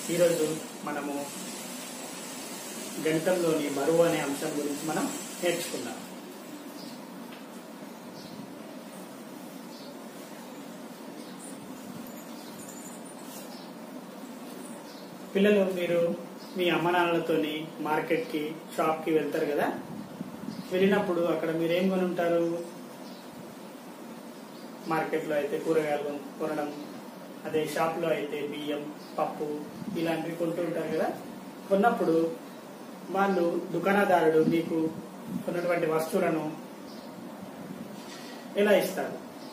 ఈరోజు మనము గణితంలోని బరువు అనే అంశం గురించి మనం నేర్చుకుందాం పిల్లలు మీరు మీ అమ్మ నాన్నలతోని మార్కెట్కి షాప్కి వెళ్తారు కదా వెళ్ళినప్పుడు అక్కడ మీరు ఏం కొని ఉంటారు మార్కెట్లో అయితే కూరగాయలు కొనడం అదే షాప్లో అయితే బియ్యం పప్పు ఇలాంటివి కొంటూ ఉంటారు కదా కొన్నప్పుడు వాళ్ళు దుకాణదారుడు మీకు కొన్నటువంటి వస్తువులను ఎలా ఇస్తారు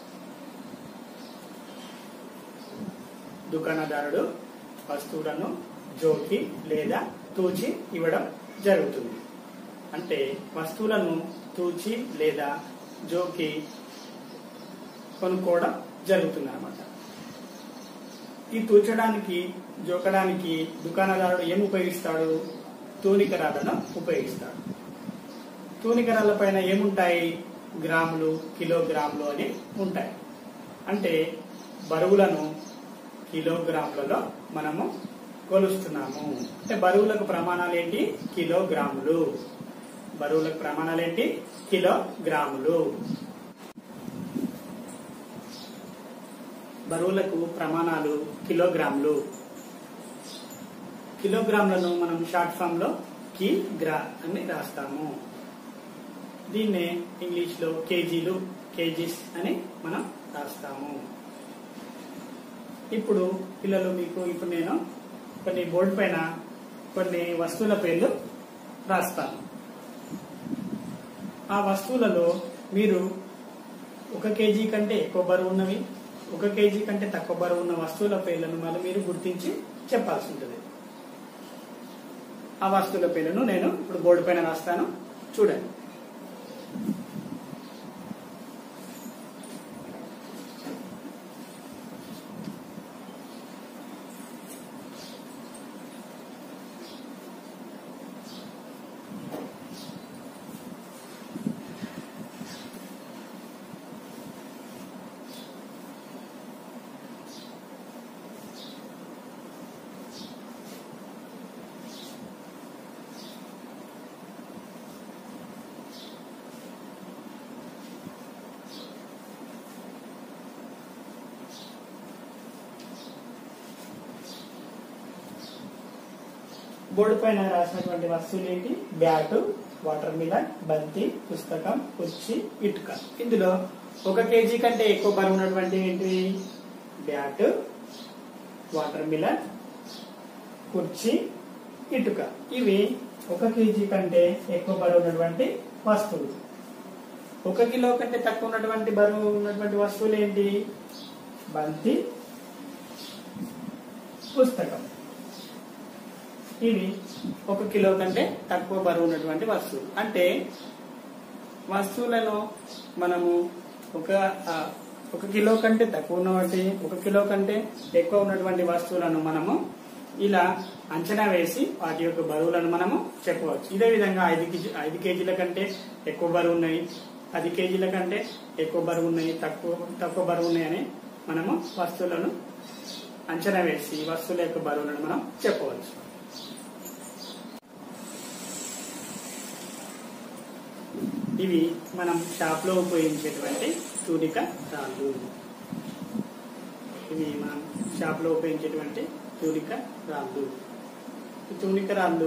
దుకాణదారుడు వస్తువులను జోకి లేదా తూచి ఇవ్వడం జరుగుతుంది అంటే వస్తువులను తూచి లేదా జోకి కొనుక్కోవడం జరుగుతుంది అనమాట ఈ తూచడానికి జోకడానికి దుకాణదారుడు ఏం ఉపయోగిస్తాడు తూనికరాలను ఉపయోగిస్తాడు తూనికరాల పైన ఏముంటాయి గ్రాములు కిలోగ్రాములు అని ఉంటాయి అంటే బరువులను కిలోగ్రాములలో మనము కొలుస్తున్నాము అంటే బరువులకు ప్రమాణాలు ఏంటి కిలోగ్రాములు బరువులకు ప్రమాణాలు ఏంటి కిలోగ్రాములు బరువులకు ప్రమాణాలు కిలోగ్రాములు కిలోగ్రాములను మనం షార్ట్ ఫామ్ లో కి గ్రా అని రాస్తాము దీన్నే ఇంగ్లీష్ లో కేజీలు కేజీస్ అని మనం రాస్తాము ఇప్పుడు పిల్లలు మీకు ఇప్పుడు నేను కొన్ని బోర్డు పైన కొన్ని వస్తువుల పేర్లు రాస్తాను ఆ వస్తువులలో మీరు ఒక కేజీ కంటే ఎక్కువ బరువు ఉన్నవి ఒక కేజీ కంటే తక్కువ బరువు ఉన్న వస్తువుల పేర్లను మళ్ళీ మీరు గుర్తించి చెప్పాల్సి ఉంటుంది ఆ వస్తువుల పేర్లను నేను ఇప్పుడు బోర్డు పైన రాస్తాను చూడండి బోర్డు పైన రాసినటువంటి వస్తువులు ఏంటి బ్యాటు వాటర్ మిలన్ బంతి పుస్తకం కుర్చీ ఇటుక ఇందులో ఒక కేజీ కంటే ఎక్కువ బరువు ఉన్నటువంటి ఏంటి బ్యాట్ వాటర్ మిలన్ కుర్చీ ఇటుక ఇవి ఒక కేజీ కంటే ఎక్కువ బరువు ఉన్నటువంటి వస్తువులు ఒక కిలో కంటే తక్కువ ఉన్నటువంటి బరువు ఉన్నటువంటి వస్తువులు ఏంటి బంతి పుస్తకం ఇవి ఒక కిలో కంటే తక్కువ బరువు ఉన్నటువంటి వస్తువులు అంటే వస్తువులను మనము ఒక ఆ, ఒక కిలో కంటే తక్కువ ఉన్నటువంటి ఒక కిలో కంటే ఎక్కువ ఉన్నటువంటి వస్తువులను మనము ఇలా అంచనా వేసి వాటి యొక్క బరువులను మనము చెప్పవచ్చు ఇదే విధంగా ఐదు కేజీ ఐదు కేజీల కంటే ఎక్కువ బరువు ఉన్నాయి పది కేజీల కంటే ఎక్కువ బరువు ఉన్నాయి తక్కువ తక్కువ బరువు ఉన్నాయని మనము వస్తువులను అంచనా వేసి వస్తువుల యొక్క బరువులను మనం చెప్పవచ్చు ఇవి మనం షాప్ లో ఉపయోగించేటువంటి తూనిక రాళ్ళు ఇవి మనం షాప్ లో ఉపయోగించేటువంటి తూనిక రాళ్ళు ఈ తూనిక రాళ్ళు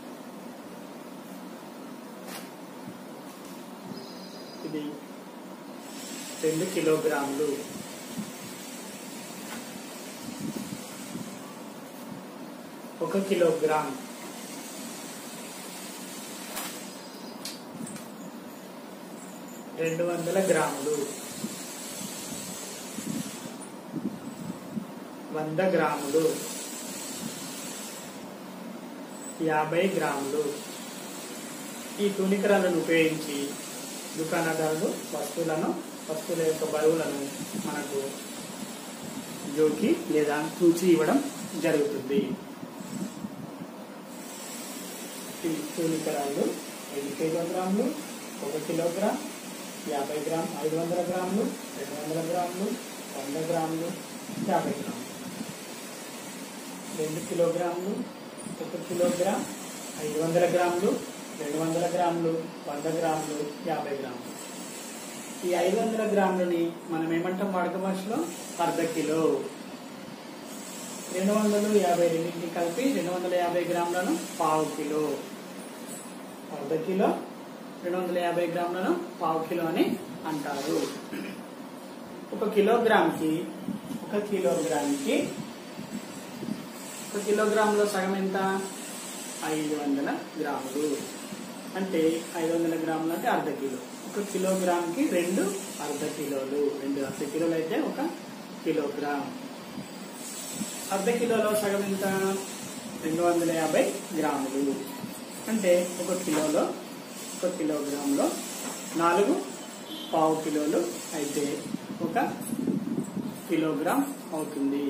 ఇది రెండు కిలోగ్రాములు ఒక కిలోగ్రామ్ రెండు వందల గ్రాములు వంద గ్రాములు యాభై గ్రాములు ఈ తునికరాలను ఉపయోగించి దుకాణదారులు వస్తువులను వస్తువుల యొక్క బరువులను మనకు జోకి లేదా తూచి ఇవ్వడం జరుగుతుంది ఈ తూనికరాలు ఐదు కిలోగ్రాములు ఒక కిలోగ్రామ్ యాభై గ్రామ్ ఐదు వందల గ్రాములు రెండు వందల గ్రాములు వంద గ్రాములు యాభై గ్రాములు రెండు కిలోగ్రాములు ఒక కిలోగ్రామ్ ఐదు వందల గ్రాములు రెండు వందల గ్రాములు వంద గ్రాములు యాభై గ్రాములు ఈ ఐదు వందల గ్రాములని మనం ఏమంటాం వాడక భాషలో అర్ధ కిలో రెండు వందలు యాభై రెండింటిని కలిపి రెండు వందల యాభై గ్రాములను పావు కిలో అర్ధ కిలో రెండు వందల యాభై గ్రాములను పావు కిలో అని అంటారు ఒక కిలోగ్రామ్కి ఒక కిలోగ్రామ్కి ఒక కిలోగ్రాములో సగం ఎంత ఐదు వందల గ్రాములు అంటే ఐదు వందల గ్రాములు అంటే అర్ధ కిలో ఒక కిలోగ్రామ్కి రెండు అర్ధ కిలోలు రెండు అర్ధ కిలోలు అయితే ఒక కిలోగ్రామ్ అర్ధ కిలోలో సగం ఎంత రెండు వందల యాభై గ్రాములు అంటే ఒక కిలోలో ఒక కిలోగ్రాములో నాలుగు పావు కిలోలు అయితే ఒక కిలోగ్రామ్ అవుతుంది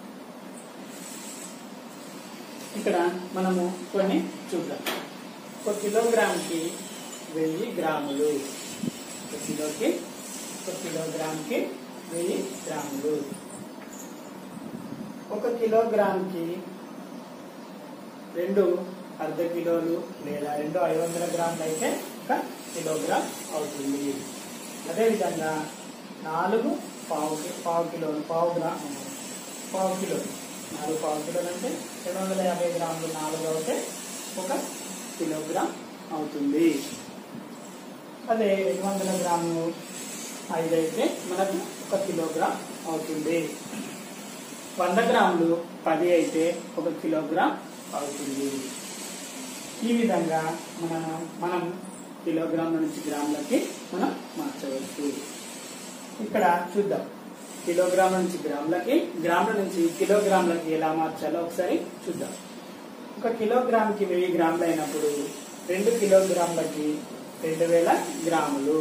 ఇక్కడ మనము కొన్ని చూద్దాం ఒక కిలోగ్రామ్కి వెయ్యి గ్రాములు ఒక కిలోకి ఒక కిలోగ్రామ్కి వెయ్యి గ్రాములు ఒక కిలోగ్రామ్కి రెండు అర్ధ కిలోలు లేదా రెండు ఐదు వందల గ్రాములు అయితే ఒక కిలోగ్రామ్ అవుతుంది అదేవిధంగా నాలుగు పావు కి- పావు కిలోలు పావు గ్రామ్ పావు కిలోలు నాలుగు పావు కిలోలు అంటే రెండు వందల యాభై గ్రాములు నాలుగు అయితే ఒక కిలోగ్రామ్ అవుతుంది అదే రెండు వందల గ్రాములు ఐదు అయితే మనకు ఒక కిలోగ్రామ్ అవుతుంది వంద గ్రాములు పది అయితే ఒక కిలోగ్రామ్ అవుతుంది ఈ విధంగా మన మనం కిలోగ్రాముల నుంచి గ్రాములకి మనం మార్చవచ్చు ఇక్కడ చూద్దాం కిలోగ్రాముల నుంచి గ్రాములకి గ్రాముల నుంచి కిలోగ్రాములకి ఎలా మార్చాలో ఒకసారి చూద్దాం ఒక కిలోగ్రామ్కి వెయ్యి గ్రాములు అయినప్పుడు రెండు కిలోగ్రాములకి రెండు వేల గ్రాములు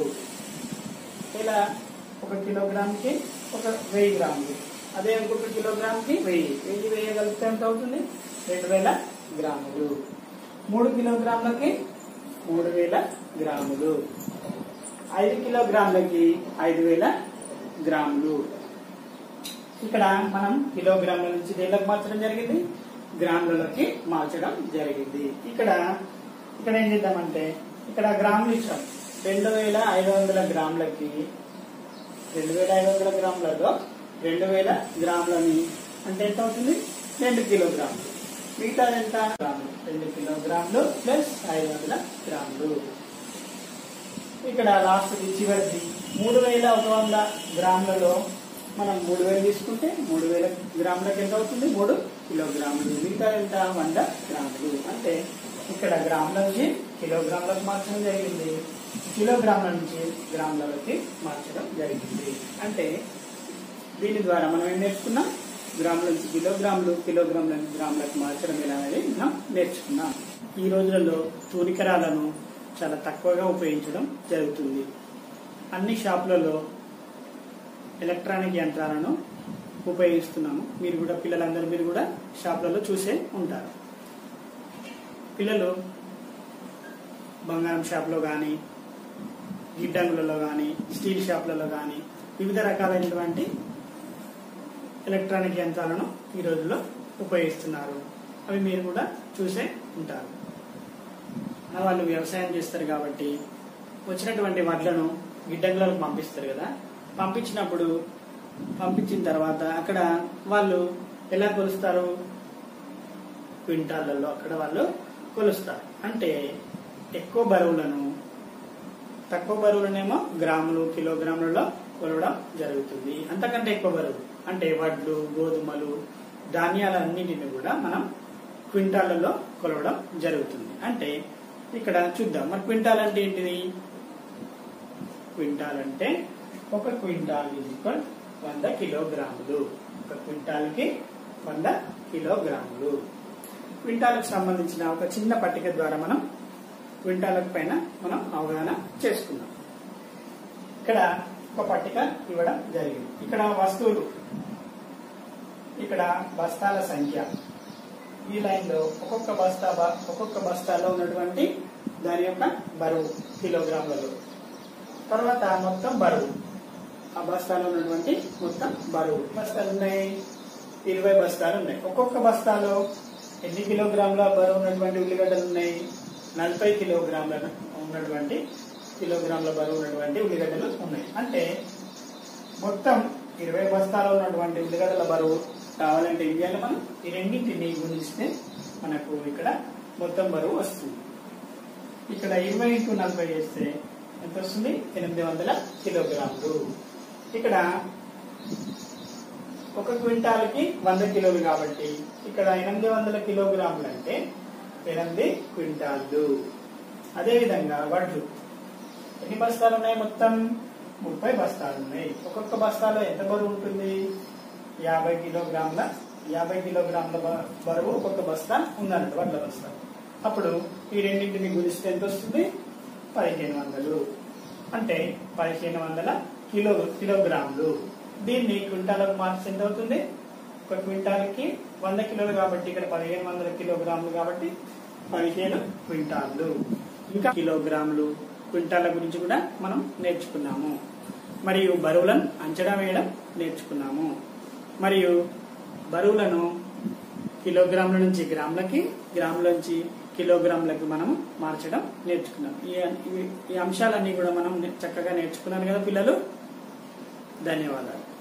ఇలా ఒక కిలోగ్రామ్కి ఒక వెయ్యి గ్రాములు అదే ఇంకొక కిలోగ్రామ్కి వెయ్యి వెయ్యి వెయ్యి కలిపితే ఎంత అవుతుంది రెండు వేల గ్రాములు మూడు కిలోగ్రాములకి మూడు వేల గ్రాములు ఐదు కిలోగ్రాములకి ఐదు వేల గ్రాములు ఇక్కడ మనం కిలోగ్రాముల నుంచి దేనికి మార్చడం జరిగింది గ్రాములలోకి మార్చడం జరిగింది ఇక్కడ ఇక్కడ ఏం చేద్దామంటే ఇక్కడ గ్రాములు ఇచ్చాం రెండు వేల ఐదు వందల గ్రాములకి రెండు వేల ఐదు వందల గ్రాములలో రెండు వేల గ్రాములని అంటే ఎంత అవుతుంది రెండు కిలోగ్రాములు మిగతా ఎంత గ్రాములు రెండు కిలోగ్రాములు ప్లస్ ఐదు వందల గ్రాములు ఇక్కడ లాస్ట్ చివరిది మూడు వేల ఒక వంద గ్రాములలో మనం మూడు వేలు తీసుకుంటే మూడు వేల గ్రాములకు ఎంత అవుతుంది మూడు కిలోగ్రాములు మిగతా ఎంత వంద గ్రాములు అంటే ఇక్కడ గ్రాముల నుంచి కిలోగ్రాములకు మార్చడం జరిగింది కిలోగ్రాముల నుంచి గ్రాములకి మార్చడం జరిగింది అంటే దీని ద్వారా మనం ఏం నేర్చుకున్నాం గ్రాముల నుంచి కిలోగ్రాములు కిలోగ్రాముల నుంచి గ్రాములకు మార్చడం ఎలా అనేది మనం నేర్చుకున్నాం ఈ రోజులలో తూనికరాలను చాలా తక్కువగా ఉపయోగించడం జరుగుతుంది అన్ని షాపులలో ఎలక్ట్రానిక్ యంత్రాలను ఉపయోగిస్తున్నాము మీరు కూడా పిల్లలందరూ మీరు కూడా షాపులలో చూసే ఉంటారు పిల్లలు బంగారం షాప్లో కానీ గిడ్డంగులలో కానీ స్టీల్ షాపులలో కానీ వివిధ రకాలైనటువంటి ఎలక్ట్రానిక్ యంత్రాలను ఈ రోజుల్లో ఉపయోగిస్తున్నారు అవి మీరు కూడా చూసే ఉంటారు మన వాళ్ళు వ్యవసాయం చేస్తారు కాబట్టి వచ్చినటువంటి వడ్లను గిడ్డంగులకు పంపిస్తారు కదా పంపించినప్పుడు పంపించిన తర్వాత అక్కడ వాళ్ళు ఎలా కొలుస్తారు క్వింటాళ్లలో అక్కడ వాళ్ళు కొలుస్తారు అంటే ఎక్కువ బరువులను తక్కువ బరువులనేమో గ్రాములు కిలోగ్రాములలో కొలవడం జరుగుతుంది అంతకంటే ఎక్కువ బరువు అంటే వడ్లు గోధుమలు ధాన్యాలన్నింటిని కూడా మనం క్వింటాళ్లలో కొలవడం జరుగుతుంది అంటే ఇక్కడ చూద్దాం మరి క్వింటాల్ అంటే ఏంటిది క్వింటాల్ అంటే ఒక క్వింటాల్ ఈక్వల్ వంద కిలోగ్రాములు ఒక క్వింటాల్కి వంద కిలోగ్రాములు క్వింటాలకు సంబంధించిన ఒక చిన్న పట్టిక ద్వారా మనం క్వింటాలకు పైన మనం అవగాహన చేసుకుందాం ఇక్కడ ఒక పట్టిక ఇవ్వడం జరిగింది ఇక్కడ వస్తువులు ఇక్కడ బస్తాల సంఖ్య ఈ లైన్ లో ఒక్కొక్క బస్తా బ- ఒక్కొక్క బస్తాలో ఉన్నటువంటి దాని యొక్క బరువు కిలోగ్రాములలో తర్వాత మొత్తం బరువు ఆ బస్తాలో ఉన్నటువంటి మొత్తం బరువు బస్తాలు ఉన్నాయి ఇరవై బస్తాలు ఉన్నాయి ఒక్కొక్క బస్తాలో ఎన్ని కిలోగ్రాముల బరువు ఉన్నటువంటి ఉల్లిగడ్డలు ఉన్నాయి నలభై కిలోగ్రాముల ఉన్నటువంటి కిలోగ్రాముల బరువు ఉన్నటువంటి ఉల్లిగడ్డలు ఉన్నాయి అంటే మొత్తం ఇరవై బస్తాలు ఉన్నటువంటి ఉల్లిగడ్డల బరువు కావాలంటే ఏం చేయాలి మనం ఈ రెండింటిని గుణిస్తే మనకు ఇక్కడ మొత్తం బరువు వస్తుంది ఇక్కడ ఇరవై ఇంటూ నలభై చేస్తే ఎంత వస్తుంది ఎనిమిది వందల కిలోగ్రాములు ఇక్కడ ఒక క్వింటాల్కి వంద కిలోలు కాబట్టి ఇక్కడ ఎనిమిది వందల కిలోగ్రాములు అంటే ఎనిమిది క్వింటాళ్ళు అదేవిధంగా వడ్లు ఎన్ని బస్తాలు ఉన్నాయి మొత్తం ముప్పై బస్తాలు ఉన్నాయి ఒక్కొక్క బస్తాలో ఎంత బరువు ఉంటుంది యాభై కిలోగ్రాముల యాభై కిలోగ్రాముల బ- బరువు ఒక్కొక్క బస్తా ఉందన్నట్టు వడ్ల బస్తా అప్పుడు ఈ రెండింటిని గుణిస్తే ఎంత వస్తుంది పదిహేను వందలు అంటే పదిహేను వందల కిలో కిలోగ్రాములు దీన్ని క్వింటాలకు మార్చి ఎంత అవుతుంది ఒక క్వింటాల్కి వంద కిలోలు కాబట్టి ఇక్కడ పదిహేను వందల కిలోగ్రాములు కాబట్టి పదిహేను క్వింటాళ్ళు ఇంకా కిలోగ్రాములు క్వింటాల గురించి కూడా మనం నేర్చుకున్నాము మరియు బరువులను అంచనా వేయడం నేర్చుకున్నాము మరియు బరువులను కిలోగ్రాముల నుంచి గ్రాములకి గ్రాముల నుంచి కిలోగ్రాములకు మనం మార్చడం నేర్చుకున్నాం ఈ ఈ- ఈ అంశాలన్నీ కూడా మనం చక్కగా నేర్చుకున్నాను కదా పిల్లలు ధన్యవాదాలు